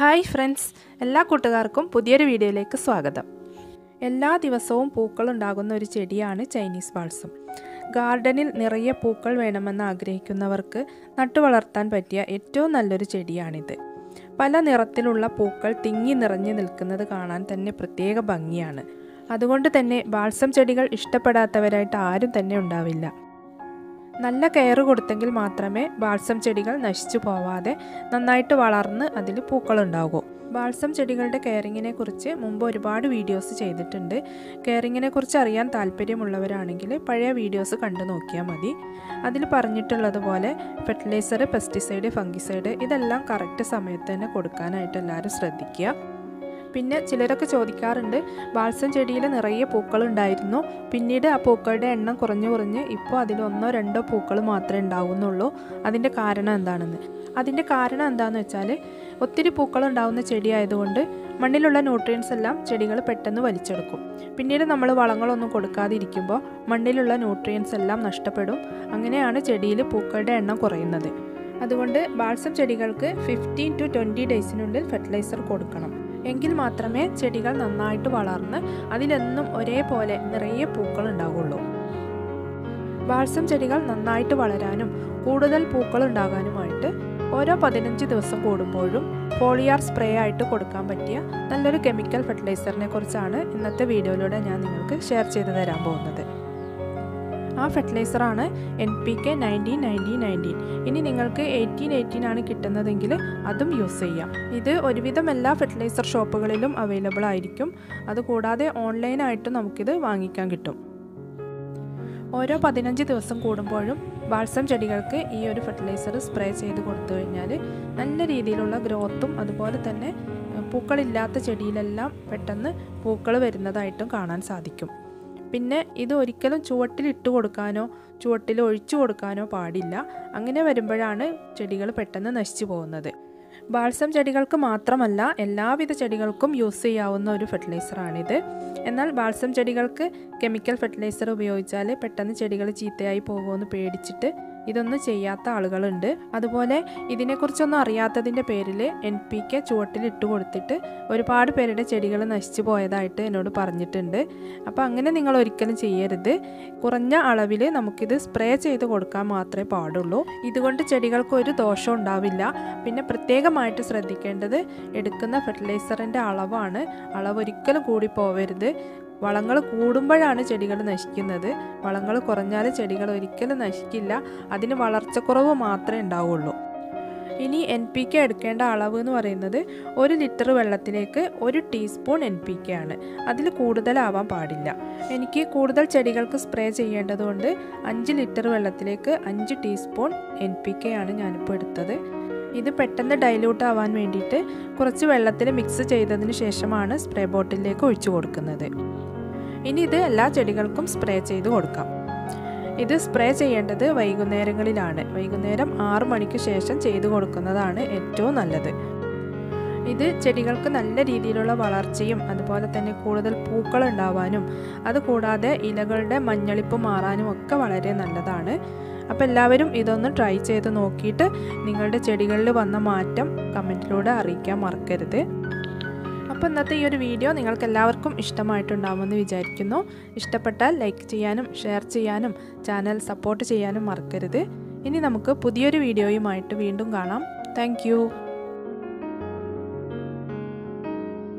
hi friends എല്ലാ കൂട്ടുകാർക്കും പുതിയൊരു വീഡിയോയിലേക്ക് സ്വാഗതം എല്ലാ ദിവസവും പൂക്കൾ ഉണ്ടാകുന്ന ഒരു ചെടിയാണ് ചൈനീസ് ബാൾസം ഗാർഡനിൽ നിറയെ പൂക്കൾ വേണമെന്ന് ആഗ്രഹിക്കുന്നവർക്ക് നട്ടുവളർത്താൻ പറ്റിയ ഏറ്റവും നല്ലൊരു ചെടിയാണിത് പല നിറത്തിലുള്ള പൂക്കൾ തിങ്ങി നിറഞ്ഞു നിൽക്കുന്നത് കാണാൻ തന്നെ പ്രത്യേക ഭംഗിയാണ് അതുകൊണ്ട് തന്നെ ബാൾസം ചെടികൾ ഇഷ്ടപ്പെടാത്തവരായിട്ട് ആരും തന്നെ ഉണ്ടാവില്ല നല്ല കെയർ കൊടുത്തെങ്കിൽ മാത്രമേ ബാൾസം ചെടികൾ നശിച്ചു പോവാതെ നന്നായിട്ട് വളർന്ന് അതിൽ പൂക്കളുണ്ടാകൂ ബാൾസം ചെടികളുടെ കെയറിങ്ങിനെ കുറിച്ച് മുമ്പ് ഒരുപാട് വീഡിയോസ് ചെയ്തിട്ടുണ്ട് കെയറിങ്ങിനെ കുറിച്ച് അറിയാൻ താല്പര്യമുള്ളവരാണെങ്കിൽ പഴയ വീഡിയോസ് കണ്ടു നോക്കിയാൽ മതി അതിൽ പറഞ്ഞിട്ടുള്ളതുപോലെ ഫെർട്ടിലൈസർ പെസ്റ്റിസൈഡ് ഫംഗിസൈഡ് ഇതെല്ലാം കറക്റ്റ് സമയത്ത് തന്നെ കൊടുക്കാനായിട്ട് എല്ലാവരും ശ്രദ്ധിക്കുക പിന്നെ ചിലരൊക്കെ ചോദിക്കാറുണ്ട് ബാൾസം ചെടിയിൽ നിറയെ പൂക്കളുണ്ടായിരുന്നു പിന്നീട് ആ പൂക്കളുടെ എണ്ണം കുറഞ്ഞു കുറഞ്ഞ് ഇപ്പോൾ അതിൽ ഒന്നോ രണ്ടോ പൂക്കൾ മാത്രമേ ഉണ്ടാവുന്നുള്ളൂ അതിൻ്റെ കാരണം എന്താണെന്ന് അതിൻ്റെ കാരണം എന്താണെന്ന് വെച്ചാൽ ഒത്തിരി പൂക്കൾ ഉണ്ടാവുന്ന ചെടി ആയതുകൊണ്ട് മണ്ണിലുള്ള ന്യൂട്രിയൻസ് എല്ലാം ചെടികൾ പെട്ടെന്ന് വലിച്ചെടുക്കും പിന്നീട് നമ്മൾ വളങ്ങളൊന്നും കൊടുക്കാതെ ഇരിക്കുമ്പോൾ മണ്ണിലുള്ള ന്യൂട്രിയൻസ് എല്ലാം നഷ്ടപ്പെടും അങ്ങനെയാണ് ചെടിയിൽ പൂക്കളുടെ എണ്ണം കുറയുന്നത് അതുകൊണ്ട് ബാൾസം ചെടികൾക്ക് ഫിഫ്റ്റീൻ ടു ട്വൻറ്റി ഡേയ്സിനുള്ളിൽ ഫെർട്ടിലൈസർ കൊടുക്കണം എങ്കിൽ മാത്രമേ ചെടികൾ നന്നായിട്ട് വളർന്ന് അതിലെന്നും ഒരേപോലെ നിറയെ പൂക്കൾ ഉണ്ടാകുള്ളൂ ബാൾസം ചെടികൾ നന്നായിട്ട് വളരാനും കൂടുതൽ പൂക്കൾ ഉണ്ടാകാനുമായിട്ട് ഓരോ പതിനഞ്ച് ദിവസം കൂടുമ്പോഴും ഫോളിയാർ സ്പ്രേ ആയിട്ട് കൊടുക്കാൻ പറ്റിയ നല്ലൊരു കെമിക്കൽ ഫെർട്ടിലൈസറിനെ കുറിച്ചാണ് ഇന്നത്തെ വീഡിയോയിലൂടെ ഞാൻ നിങ്ങൾക്ക് ഷെയർ ചെയ്തു തരാൻ പോകുന്നത് ആ ഫെർട്ടിലൈസറാണ് N P K nineteen nineteen nineteen ഇനി നിങ്ങൾക്ക് എയ്റ്റീൻ എയ്റ്റീൻ ആണ് കിട്ടുന്നതെങ്കിൽ അതും യൂസ് ചെയ്യാം ഇത് ഒരുവിധം എല്ലാ ഫെർട്ടിലൈസർ ഷോപ്പുകളിലും അവൈലബിൾ ആയിരിക്കും അതുകൂടാതെ ഓൺലൈനായിട്ടും നമുക്കിത് വാങ്ങിക്കാൻ കിട്ടും ഓരോ പതിനഞ്ച് ദിവസം കൂടുമ്പോഴും ബാൾസം ചെടികൾക്ക് ഈ ഒരു ഫെർട്ടിലൈസർ സ്പ്രേ ചെയ്ത് കൊടുത്തു കഴിഞ്ഞാൽ നല്ല രീതിയിലുള്ള ഗ്രോത്തും അതുപോലെ തന്നെ പൂക്കളില്ലാത്ത ചെടിയിലെല്ലാം പെട്ടെന്ന് പൂക്കൾ വരുന്നതായിട്ടും കാണാൻ സാധിക്കും പിന്നെ ഇത് ഒരിക്കലും ചുവട്ടിൽ ഇട്ട് കൊടുക്കാനോ ചുവട്ടിൽ ഒഴിച്ചു കൊടുക്കാനോ പാടില്ല അങ്ങനെ വരുമ്പോഴാണ് ചെടികൾ പെട്ടെന്ന് നശിച്ചു പോകുന്നത് ബാൾസം ചെടികൾക്ക് മാത്രമല്ല എല്ലാവിധ ചെടികൾക്കും യൂസ് ചെയ്യാവുന്ന ഒരു ഫെർട്ടിലൈസറാണിത് എന്നാൽ ബാൾസം ചെടികൾക്ക് കെമിക്കൽ ഫെർട്ടിലൈസർ ഉപയോഗിച്ചാൽ പെട്ടെന്ന് ചെടികൾ ചീത്തയായി പോകുമെന്ന് പേടിച്ചിട്ട് ഇതൊന്നും ചെയ്യാത്ത ആളുകളുണ്ട് അതുപോലെ ഇതിനെക്കുറിച്ചൊന്നും അറിയാത്തതിൻ്റെ പേരിൽ എൻ പി കെ ചുവട്ടിൽ ഇട്ട് കൊടുത്തിട്ട് ഒരുപാട് പേരുടെ ചെടികൾ നശിച്ചു പോയതായിട്ട് എന്നോട് പറഞ്ഞിട്ടുണ്ട് അപ്പോൾ അങ്ങനെ നിങ്ങൾ ഒരിക്കലും ചെയ്യരുത് കുറഞ്ഞ അളവിൽ നമുക്കിത് സ്പ്രേ ചെയ്ത് കൊടുക്കാൻ മാത്രമേ പാടുള്ളൂ ഇതുകൊണ്ട് ചെടികൾക്ക് ഒരു ദോഷം ഉണ്ടാവില്ല പിന്നെ പ്രത്യേകമായിട്ട് ശ്രദ്ധിക്കേണ്ടത് എടുക്കുന്ന ഫെർട്ടിലൈസറിൻ്റെ അളവാണ് അളവ് ഒരിക്കലും കൂടി പോവരുത് വളങ്ങൾ കൂടുമ്പോഴാണ് ചെടികൾ നശിക്കുന്നത് വളങ്ങൾ കുറഞ്ഞാൽ ചെടികൾ ഒരിക്കലും നശിക്കില്ല അതിന് വളർച്ചക്കുറവ് മാത്രമേ ഉണ്ടാവുള്ളൂ ഇനി എൻ പി കെ എടുക്കേണ്ട അളവ് എന്ന് പറയുന്നത് ഒരു ലിറ്റർ വെള്ളത്തിലേക്ക് ഒരു ടീസ്പൂൺ എൻ പി കെ ആണ് അതിൽ കൂടുതലാവാൻ പാടില്ല എനിക്ക് കൂടുതൽ ചെടികൾക്ക് സ്പ്രേ ചെയ്യേണ്ടതുകൊണ്ട് അഞ്ച് ലിറ്റർ വെള്ളത്തിലേക്ക് അഞ്ച് ടീസ്പൂൺ എൻ പി കെ ആണ് ഞാനിപ്പോൾ എടുത്തത് ഇത് പെട്ടെന്ന് ഡൈല്യൂട്ട് ആവാൻ വേണ്ടിയിട്ട് കുറച്ച് വെള്ളത്തിൽ മിക്സ് ചെയ്തതിന് ശേഷമാണ് സ്പ്രേ ബോട്ടിലേക്ക് ഒഴിച്ചു കൊടുക്കുന്നത് ഇനി ഇത് എല്ലാ ചെടികൾക്കും സ്പ്രേ ചെയ്ത് കൊടുക്കാം ഇത് സ്പ്രേ ചെയ്യേണ്ടത് വൈകുന്നേരങ്ങളിലാണ് വൈകുന്നേരം ആറു മണിക്ക് ശേഷം ചെയ്തു കൊടുക്കുന്നതാണ് ഏറ്റവും നല്ലത് ഇത് ചെടികൾക്ക് നല്ല രീതിയിലുള്ള വളർച്ചയും അതുപോലെ തന്നെ കൂടുതൽ പൂക്കൾ ഉണ്ടാവാനും അതുകൂടാതെ ഇലകളുടെ മഞ്ഞളിപ്പ് മാറാനും ഒക്കെ വളരെ നല്ലതാണ് അപ്പോൾ എല്ലാവരും ഇതൊന്ന് ട്രൈ ചെയ്ത് നോക്കിയിട്ട് നിങ്ങളുടെ ചെടികളിൽ വന്ന മാറ്റം കമൻറ്റിലൂടെ അറിയിക്കാൻ മറക്കരുത് അപ്പോൾ ഇന്നത്തെ ഈ ഒരു വീഡിയോ നിങ്ങൾക്ക് എല്ലാവർക്കും ഇഷ്ടമായിട്ടുണ്ടാകുമെന്ന് വിചാരിക്കുന്നു ഇഷ്ടപ്പെട്ടാൽ ലൈക്ക് ചെയ്യാനും ഷെയർ ചെയ്യാനും ചാനൽ സപ്പോർട്ട് ചെയ്യാനും മറക്കരുത് ഇനി നമുക്ക് പുതിയൊരു വീഡിയോയുമായിട്ട് വീണ്ടും കാണാം താങ്ക്